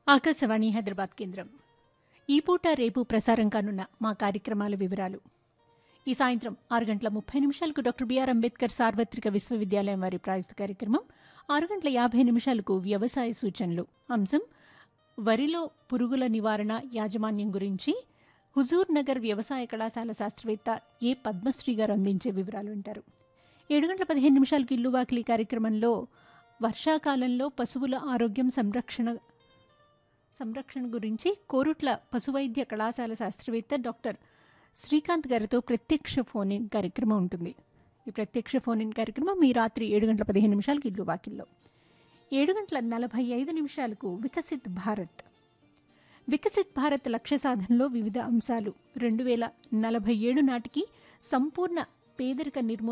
ఆకాశవాణి హైదరాబాద్ కేంద్రం ఈ పూట రేపు ప్రసారం కానున్న మా కార్యక్రమాల వివరాలు ఈ సాయంత్రం ఆరు గంటల ముప్పై నిమిషాలకు డాక్టర్ బిఆర్ అంబేద్కర్ సార్వత్రిక విశ్వవిద్యాలయం వారి ప్రాయుత కార్యక్రమం ఆరు గంటల యాభై నిమిషాలకు వ్యవసాయ సూచనలు అంశం వరిలో పురుగుల నివారణ యాజమాన్యం గురించి హుజూర్ నగర్ వ్యవసాయ కళాశాల శాస్త్రవేత్త ఏ పద్మశ్రీ గారు అందించే వివరాలు వింటారు ఏడు గంటల పదిహేను నిమిషాలకు ఇల్లు వాకిలి కార్యక్రమంలో వర్షాకాలంలో పశువుల ఆరోగ్యం సంరక్షణ సంరక్షణ గురించి కోరుట్ల పశువైద్య కళాశాల శాస్త్రవేత్త డాక్టర్ శ్రీకాంత్ గారితో ప్రత్యక్ష ఫోన్ ఇన్ కార్యక్రమం ఉంటుంది ఈ ప్రత్యక్ష ఫోన్ ఇన్ కార్యక్రమం ఈ రాత్రి ఏడు గంటల పదిహేను నిమిషాలకు ఇల్లు వాకిల్లో ఏడు గంటల నలభై ఐదు నిమిషాలకు వికసిత్ భారత్ వికసిత్ భారత్ లక్ష్య సాధనలో వివిధ అంశాలు రెండు వేల నలభై ఏడు నాటికి సంపూర్ణ పేదరిక నిర్మూలన